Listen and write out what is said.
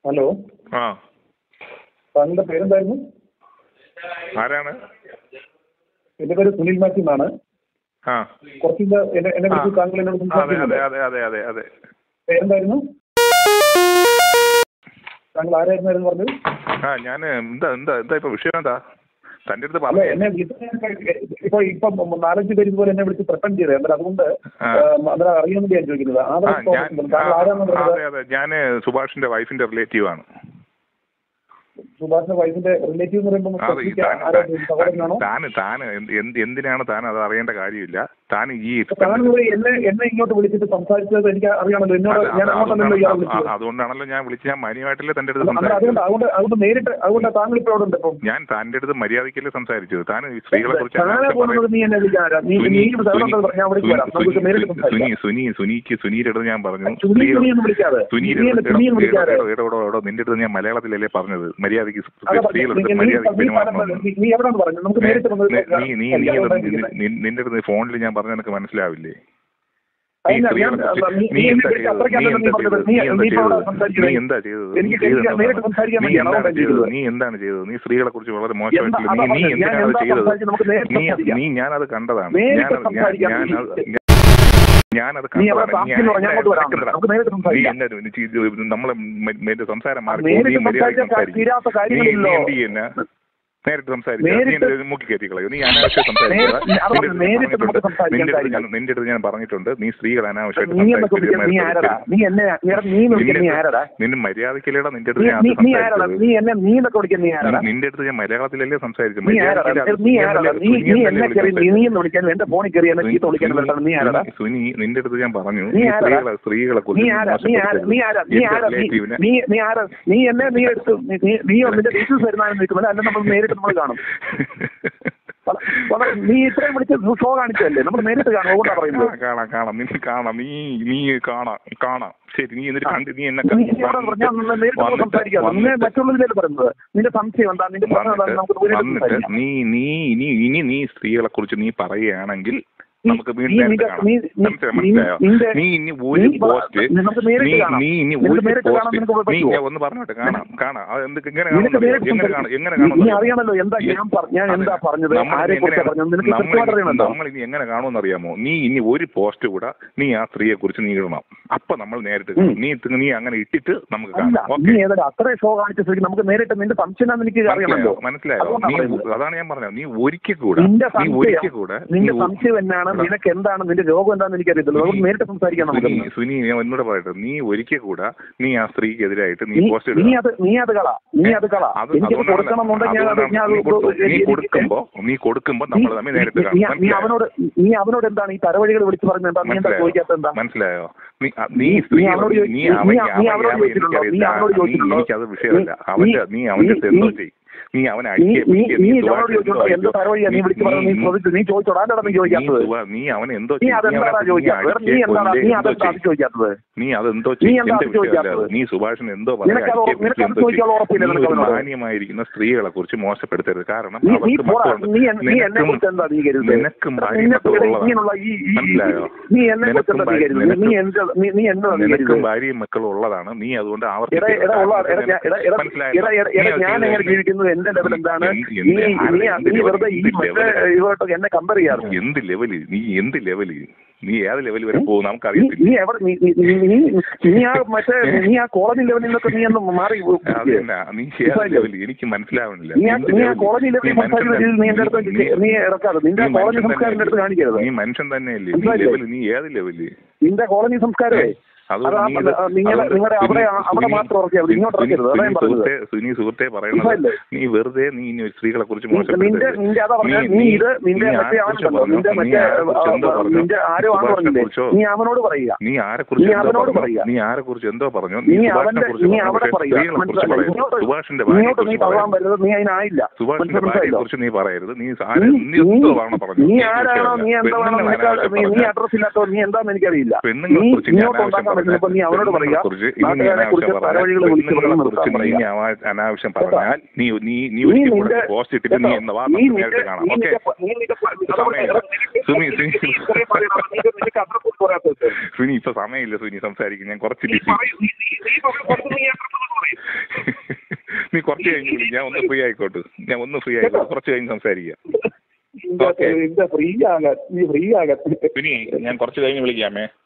Hello ആ താങ്കളുടെ പേരെന്തായിരുന്നു ആരാണ് എന്റെ പേര് സുനിൽ മാത്യു എന്നാണ് ആ കുറച്ച് മുമ്പ് എന്നെ എന്നെ ആ. വിളിച്ച് താങ്കൾ എന്നോട് അതെ അതെ സംസാരിക്കുന്നുണ്ട് അതെ അതെ അതെ അതെ പേരെന്തായിരുന്നു താങ്കൾ ആരായിരുന്നായിരുന്നു പറഞ്ഞത് ആ ഞാൻ എന്താ എന്താ എന്താ ഇപ്പൊ വിഷയം എന്താ തൻ്റെ അടുത്ത് അല്ല പറഞ്ഞു എന്നെ വിളിച്ച ഇപ്പൊ ഇപ്പൊ നാലഞ്ച് പേര് ഇതുപോലെ എന്നെ വിളിച്ച് പ്രസന്റ് ചെയ്തത് എന്നാൽ അതുകൊണ്ട് ആ. അന്നേരം അറിയാൻ വേണ്ടി ഞാൻ ചോദിക്കുന്നത് ആ ആധാർ ഞാൻ താങ്കൾ ആരാന്ന് ആ, പറഞ്ഞത് അതെ അതെ ഞാൻ സുഭാഷിന്റെ വൈഫിന്റെ റിലേറ്റീവ് ആണ് സുഭാഷിന്റെ വൈഫിന്റെ റിലേറ്റീവ് എന്ന് പറയുമ്പോൾ അതെ specific താൻ ആരാ സഹോദരനാണോ താൻ താൻ എന്ത് എന്ത് എന്തിനാണ് താൻ അത് അറിയേണ്ട കാര്യമില്ല താൻ ഈ താങ്കൾ ഇവിടെ എന്നെ എന്നെ ഇങ്ങോട്ട് വിളിച്ചിട്ട് സംസാരിച്ചത് എനിക്ക് അറിയാമല്ലോ എന്നോട് അല്ല, ഞാൻ അത് അങ്ങോട്ടല്ലല്ലോ ഇയാളെ അതുകൊണ്ടാണ് വിളിച്ചത് ആ, അതുകൊണ്ടാണല്ലോ ഞാൻ വിളിച്ച് ഞാൻ മാന്യമായിട്ടല്ലേ തന്റെ അടുത്ത് അന്നേരം സംസാരിച്ചത് അതുകൊണ്ട് അതുകൊണ്ട് അതുകൊണ്ട് നേരിട്ട് അതുകൊണ്ട് താങ്കൾ ഇപ്പോൾ അവിടെ ഉണ്ട് ഇപ്പം ഞാൻ താന്റെ അടുത്ത് മര്യാദയ്ക്കല്ലേ സംസാരിച്ചത് താൻ ഈ സ്ത്രീകളെ കുറിച്ച് താനെ അനാവശ്യം പോകുന്നത് പറയുന്നത് നീ എന്നെ വിളിക്കാനാ നീ നീ ഇവിടെ സ്ഥലമുണ്ടോ ഞാൻ അവിടേക്ക് വരാം നമുക്ക് നേരിട്ട് സുനി സംസാരിക്കാം സുനി സുനിക്ക് സുനിയുടെ അടുത്ത് ഞാൻ പറഞ്ഞു സുനി സ്ത്രീകൾ- സുനി എന്ന് വിളിക്കാതെ സുനിയുടെ സുനി എന്ന് അടുത്ത് സുനി എന്ന് എടോ, വിളിക്കാതെ എടോ, എടോ, എടോ, എടോ, നിന്റെ അടുത്ത് ഞാൻ മലയാളത്തിലല്ലേ പറഞ്ഞത് മര്യാദയ്ക്ക് അതാ പറഞ്ഞത്. സ്ത്രീകളുടെ നീ- നീ- മര്യാദയ്ക്ക് നീ പെരുമാറണം പറഞ്ഞത് നീ- നീ എവിടെയാണ് പറഞ്ഞത് നമുക്ക് നേരിട്ട് വന്ന് നീ നീ നീ നീ ഞാൻ അവിടെ നി- ഇരിക്കുന്നത്. നി- നിന്റെ അടുത്ത് ഫോണിൽ ഞാൻ പറഞ്ഞ നിനക്ക് മനസ്സിലാവില്ലേ നീ അതിന് ഞാൻ- സ്ത്രീകളെ കുറിച്ച് നീ- നീ നീ എന്താ എന്നെ ചെയ്തത് അത്രയ്ക്കല്ല നീ നീ എന്താ പറഞ്ഞത്. ചെയ്തത് നീ- നീ എന്താ നീ ഇപ്പോൾ അവിടെ ചെയ്തത് സംസാരിക്കുന്നത്. നീ എന്താ ചെയ്തത് എനിക്ക് നീ എനിക്ക് ചെയ്തത് നേരിട്ട് സംസാരിക്കാൻ നീ വേണ്ടിയാണ് എന്താണ് അവിടെ ചെയ്തത് ഇരിക്കുന്നത്. നീ എന്താണ് ചെയ്തത് നീ സ്ത്രീകളെ കുറിച്ച് വളരെ എന്താ മോശമായിട്ടുള്ള അതാ നീ നീ പറഞ്ഞത്. ഞാൻ എന്തിനാണ് അത് എന്താ ചെയ്തത് സംസാരിച്ചത് നമുക്ക് നേരിട്ട് നീ സംസാരിക്കാം. നീ ഞാനത് കണ്ടതാണ് നേരിട്ട് ഞാനത് ഞാൻ- സംസാരിക്കാം. ഞാനത് നീ- ഞാനത് നീ അവിടെ കണ്ടതാണ് താമസിക്കുന്നു പറഞ്ഞാൽ അങ്ങോട്ട് വരാം. നമുക്ക് നേരിട്ട് നീ സംസാരിക്കാം. എന്നെ ഇത് ഇത് നമ്മളെ മ- മ- സംസാരം മാറി നേരിട്ട് നീ മര്യാദയ്ക്ക് സംസാരിച്ചാൽ സംസാരിക്കും. തീരാത്ത നീ കാര്യങ്ങളില്ലല്ലോ. നീ എന്ത് ചെയ്യുന്നെ? നേരിട്ട് സംസാരിക്കുക നീ നേരിട്ട് എന്റെ മുക്കി കയറ്റി കളയോ നീ അനാവശ്യം സംസാരിക്കുക നേരിട്ട് അത് നിന്റെ അടുത്ത് നേരിട്ട് നമുക്ക് പറഞ്ഞിട്ടുണ്ട്. സംസാരിക്കാൻ നിന്റെ അടുത്ത് കാര്യങ്ങൾ. ഞാൻ- നിന്റെ അടുത്ത് ഞാൻ പറഞ്ഞിട്ടുണ്ട് നീ സ്ത്രീകൾ അനാവശ്യമായിട്ട് നീ എന്നൊക്കെ വിളിക്കാൻ നീ ആരടാ നീ എന്നെ നീ നീ എന്ന് വിളിക്കാൻ നീ ആരടാ നിന്നെ മര്യാദക്കില്ലേടാ നിന്റെ നീ അടുത്ത് ഞാൻ നീ- നീ ആരടാ സംസാരിച്ചത് നീ എന്നെ നീ എന്നൊക്കെ വിളിക്കാൻ നീ ആരടാ നിന്റെ അടുത്ത് ഞാൻ മലയാളത്തിലല്ലേ സംസാരിച്ചത് നീ ആരടാ മര്യാദയ്ക്ക് നീ അത് ആരടാ സുനിയല്ലേ- നീ നീ സുനിയല്ലേ എന്നെ കയറി നീ നീ എന്ന് വിളിക്കാൻ എന്റെ ഫോണിൽ കയറി എന്നെ ചീത്ത വിളിക്കാൻ വരട്ടാണ് നീ ആരടാ സുനി നിന്റെ അടുത്ത് ഞാൻ പറഞ്ഞു നീ നീ ആരടാ? സ്ത്രീകളെ സ്ത്രീകളെ നീ ആരാ നീ ആരാ നീ ആരാ നീ ആരാ നീ റിലേറ്റീവിനെ നീ നീ ആരാ നീ എന്നെ നീ എടുത്ത് നീ- നീ നീ ഒന്നിന്റെ ഡീറ്റെയിൽസ് വരുന്നതാണ് നിൽക്കുന്നത് അല്ല നമ്മൾ നേരിട്ട് നമ്മൾ കാണും വള- വള- നീ ഇത്രയും വിളിച്ച് ഷോ കാണിച്ചതല്ലേ നമ്മൾ നേരിട്ട് കാണും അതുകൊണ്ടാ പറയുന്നത് ആ, കാണാം കാണാം നീ കാണാം നീ നീ കാണാം കാണാം ശരി നീ എന്നിട്ട് കണ്ട് നീ എന്നെ നീ ഇവിടെ പറഞ്ഞാൽ നമ്മൾ നേരിട്ട് നമ്മൾ വന്നിട്ട് സംസാരിക്കാം നീ വന്നിട്ട് മറ്റുള്ളതിലല്ലേ പറയുന്നത് നിന്റെ സംശയം എന്താ നിന്റെ പ്രശ്നം എന്താ നമുക്ക് നേരിട്ട് വന്നിട്ട് സംസാരിക്കാം നീ നീ ഇനി ഇനി നീ സ്ത്രീകളെ കുറിച്ച് നീ പറയുകയാണെങ്കിൽ നീ- നമുക്ക് നീ വീണ്ടും നിന്റെ- കാണാം നീ- നീ- മനസ്സിലായോ? മനസ്സിലായോ നിന്റെ- നീ ഇനി ഒരു നീ പറ- പോസ്റ്റ് നമുക്ക് നേരിട്ട് നീ കാണാം. നീ ഇനി നിനക്ക് ഒരു നേരിട്ട് കാണാൻ നിനക്ക് പോസ്റ്റ് നീ പറ്റുമോ? ഞാൻ ഒന്ന് പറഞ്ഞോട്ടെ കാണാം കാണാം അത് എന്ത് എങ്ങനെ നിനക്ക് കാണുമെന്നറിയോ? നേരിട്ട് എങ്ങനെ സംസാരിക്കാം. കാണും എങ്ങനെ നീ- നീ കാണുമെന്നറിയോ? അറിയണല്ലോ എന്താ ഞാൻ പറ- ഞാൻ അതെ. എന്താ പറഞ്ഞത് നമ്മൾ ആരെ കുറിച്ചാ എങ്ങനെ- പറഞ്ഞത് നിനക്ക് നമ്മൾ കൃത്യമായിട്ട് അറിയണല്ലോ നമ്മൾ ഇനി എങ്ങനെ കാണുമെന്ന് അറിയാമോ നീ ഇനി ഒരു പോസ്റ്റ് കൂടെ നീ ആ സ്ത്രീയെ കുറിച്ച് നീ ഇടണം അപ്പൊ നമ്മൾ നേരിട്ട് കാണും. ഉം. നീ ഇത് നീ അങ്ങനെ ഇട്ടിട്ട് നമുക്ക് അല്ല കാണാം നീ ഓക്കെ ഏതായാലും അത്രയും ഷോ കാണിച്ച സ്ഥിതിക്ക് നമുക്ക് നേരിട്ട് നിന്റെ സംശയം എന്താണെന്ന് എനിക്ക് അറിയണമല്ലോ മനസ്സിലായോ അതുകൊണ്ടാ നീ പറയുന്നത്. അതാണ് ഞാൻ പറഞ്ഞത് നീ ഒരിക്കൽ കൂടെ നിന്റെ നീ ഒരിക്കൽ സംശയം കൂടെ നിന്റെ നീ സംശയം എന്നാണ് നിനക്ക് എന്താണ് നിന്റെ രോഗം എന്താണെന്ന് എനിക്കറിയത്തില്ല നമുക്ക് നേരിട്ട് സംസാരിക്കാം നമുക്ക് സുനി സുനി ഞാൻ എന്നോട് പറയട്ടെ നീ ഒരിക്കൽ കൂടെ നീ ആ സ്ത്രീക്കെതിരായിട്ട് നീ നീ പോസ്റ്റ് നീ ഇടുക അത് നീ അത് കള നീ അത് കള അത് എനിക്ക് അതുകൊണ്ടാണ് കൊടുക്കണം എന്നുണ്ടെങ്കിൽ ഞാൻ അത് അതുകൊണ്ടാണ് ഞാൻ നീ അത് കൊടുക്കും. നീ എനിക്ക് കൊടുക്കുമ്പോ നീ കൊടുക്കുമ്പോ നമ്മൾ തമ്മിൽ നേരിട്ട് നീ- കാണും നീ- നീ മനസ്സിലായോ? അവനോട് നീ അവനോട് എന്താണ് ഈ തരവഴികൾ വിളിച്ചു പറഞ്ഞത് എന്താ നീ എന്താ മനസ്സിലായോ? ചോദിക്കാത്ത എന്താ മനസ്സിലായോ നീ അ- നീ നീ- സ്ത്രീ നീ അവനോട് ചോദി- നീ നീ- അവൻ നീ അവൻ അവനോട് അവൻ ചോദിച്ചിട്ടുണ്ടോ? നീ എനിക്കറിയില്ല അവനോട് നീ ചോദിച്ചിട്ടുണ്ടോ? എനിക്കത് വിഷയമല്ല നീ- അവന്റെ നീ അവന്റെ നീ- എന്തോ നീ- ചെയ്യും നീ അവനെ നീ അടിക്കുക നീ പിടിക്കുക, നീ നീ എന്നോട് സുഭാഷ് ചോദിച്ചിട്ടുണ്ടോ എന്തോ എന്തോ തരവഴിയാ നീ വിളിച്ചു പറഞ്ഞു നീ ചോദിച്ചു നീ ചോദിച്ചോടാ എന്താണ് നീ നീ ചോദിക്കാത്തത് സുഭാ- നീ അവനെ എന്തോ നീ ചെയ്യും? നീ അതെന്താടാ അവനെ- ചോദിക്കാത്തത് വേറെ നീ അടിക്കുക, എന്താണ് നീ കൊല്ലുക, എന്തോ അതെന്താ അത് ചെയ്യും? ചോദിക്കാത്തത് നീ അതെന്തോ നീ ചെയ്യും എന്താ എന്റെ അത് ചോദിക്കാത്തത്? വിഷയമല്ല നീ സുഭാഷിന് എന്തോ നിനക്ക് അത് പറയാം നിനക്ക് അത് ചോദിക്കാനുള്ള ഉറപ്പില്ല നിനക്ക് അവനോട്. മാന്യമായിരിക്കുന്ന സ്ത്രീകളെ കുറിച്ച് മോശപ്പെടുത്തരുത് കാരണം നീ നീ അവർക്ക് പോടാ മക്കളുണ്ട് നീ എൻ- നീ എന്നെ നിനക്കും കുറിച്ച് എന്താ നീ കരുതുന്നത് നിനക്കും എടാ, ഭാര്യ നിന്നെ മക്കളും ഇവിടെ ഉള്ളതാണ്. ഇങ്ങനെയുള്ള ഈ ഈ- മനസ്സിലായോ? നീ എന്നെ കുറിച്ച് എന്താ നീ നിനക്കും കരുതുന്നത് നീ നിനക്കും- എന്താ നീ നീ എന്നതാ നീ നിനക്കും കരുതുന്നത് ഭാര്യയും മക്കളും ഉള്ളതാണ് നീ അതുകൊണ്ട് എടാ ആവർത്തിക്കരുത്. എടാ ഉള്ള എടാ ഞാൻ- എടാ എടാ മനസ്സിലായോ? എടാ എടാ നീ എടാ അത് ഞാൻ ചെയ്തത് എങ്ങനെ ജീവിക്കുന്നത് എന്റെ ലെവൽ എന്താണ് എന്ത് നീ എന്ത് നീ എന്ത് നീ വെറുതെ ഈ എന്ത് മറ്റേ ലെവല്? ഇവട്ടൊക്കെ എന്നെ കമ്പയർ ചെയ്യാറ് എന്ത് ലെവല് നീ എന്ത് ലെവല് നീ ഏത് ലെവൽ വരെ പോകും നീ നമുക്കറിയത്തില്ല നീ എവിടെ നീ നീ- നീ- നീ നീ ആ മറ്റേ നീ ആ കോളനി ലെവലിൽ നിന്നൊക്കെ നീ ഒന്ന് മാറി അതല്ല നീ ഏത് മനസ്സിലായില്ലേ? ലെവല് എനിക്ക് മനസ്സിലാവണില്ല നീ ആ എന്ത് നീ ആ ലെവല്? കോളനി നീ ലെവലിൽ മനുഷ്യൻ സംസാരിക്കുന്ന രീതിയിൽ നീ എന്റെ അടുത്ത് നീ- നീ ഇറക്കാതെ നിന്റെ നീ കോളനി മനുഷ്യൻ സംസ്കാരം എന്റെ അടുത്ത് തന്നെയല്ലേ? കാണിക്കരുത് നീ മനുഷ്യൻ തന്നെയല്ലേ നീ മനസ്സിലായില്ലേ? ലെവല് നീ ഏത് ലെവല് നിന്റെ കോളനി സംസ്കാരമേ അതുകൊണ്ട് അതാ നീ ഇത് ആ, നിങ്ങളെ- അതുകൊണ്ട് നിങ്ങളുടെ അവിടെ സുനി- അവിടെ സുനി- മാത്രം ഇറക്കിയാൽ മതി. ഇങ്ങോട്ട് സുനി- ഇറക്കരുത്. അതാ ഞാൻ സുനി പറഞ്ഞത്. സുഹൃത്തെ സുനി സുഹൃത്തെ പറയുന്നത് മനസ്സിലായില്ലേ? നീ വെറുതെ നീ ഇനി ഒരു സ്ത്രീകളെ കുറിച്ച് നിന്റെ മോശപ്പെടുത്തരുത്. നിന്റെ അതാ പറഞ്ഞ നീ- നീ ഇത് നിന്റെ നീ മറ്റേ ആരെക്കുറിച്ച് ആണല്ലോ പറഞ്ഞോ? നിന്റെ നീ മറ്റേ ആരെക്കുറിച്ച് എന്തോ ആ, പറഞ്ഞോ? നിന്റെ ആരോ ആണ് സുഭാഷിനെ പറഞ്ഞില്ലേ കുറിച്ചോ? നീ അവനോട് പറയുക നീ ആരെ കുറിച്ച് നീ എന്തോ അവനോട് പറഞ്ഞോ? പറയുക. നീ ആരെ കുറിച്ച് എന്തോ പറഞ്ഞു നീ സുഭാഷിനെ അവന്റെ കുറിച്ച് നീ പറഞ്ഞു. അവിടെ പക്ഷേ പറയുക സ്ത്രീകളെ കുറിച്ച് മനസ്സിലായില്ലേ? പറയരുത്. ഇങ്ങോട്ട് സുഭാഷിന്റെ ഭാര്യയെ ഇങ്ങോട്ട് നീ കുറിച്ച് തള്ളാൻ പറയരുത്. പറ്റരുത് നീ അതിനായില്ല സുഭാഷിന്റെ ഭാര്യയെ മനസ്സിലായില്ലോ കുറിച്ച് നീ പറയരുത് നീ നീ ആരെ നീ എന്തോ വേണം പറഞ്ഞു നീ ആരാണോ നീ എന്താ വേണം നിനക്ക് നീ നീ അഡ്രസ് ഇല്ലാത്തോ നീ എന്താന്ന് എനിക്കറിയില്ല പെണ്ണുങ്ങളെ നീ കുറിച്ച് ഞാൻ ഇങ്ങോട്ട് ഉണ്ടാക്കാൻ പറ്റുന്നപ്പോ നീ അവനോട് പറയുക നാട്ടുകാരെ കുറിച്ച് പരവഴികളെ വിളിച്ച് പെണ്ണുങ്ങളെ പറയുന്നത് കുറിച്ച് നിർത്താൻ നീ പറയുക അനാ- അനാവശ്യം പറഞ്ഞാൽ നീ നീ നീ നീ ഒരിക്കൽ കൂടെ നിന്റെ പോസ്റ്റ് ഇട്ടിട്ട് നീ എന്ന വാ നീ നമുക്ക് നിന്റെ നേരിട്ട് കാണാം നീ ഓക്കെ നിന്റെ നീ നിന്റെ സമയമില്ല. സുനി, സുനി. നിനക്ക് അഡ്രസ് പറയാത്തത് സുനി ഇപ്പൊ സമയമില്ല സുനി സംസാരിക്കും ഞാൻ കുറച്ച് നീ ബിസി പറയൂ നീ നീ- നീ പറയൂ നീ അഡ്രസ് പറയും കുറച്ച് കഴിഞ്ഞ് വിളി ഞാൻ ഒന്ന് ഫ്രീ ആയിക്കോട്ടെ ഞാൻ ഒന്ന് ഫ്രീ ആയിക്കോട്ടെ കുറച്ച് കഴിഞ്ഞ് സംസാരിക്കാം ഇന്റെ Okay. ഇന്റെ ഫ്രീ ആകാൻ നീ ഫ്രീ ആകാൻ പിന്നെ ഞാൻ കുറച്ച് കഴിഞ്ഞ് വിളിക്കാമേ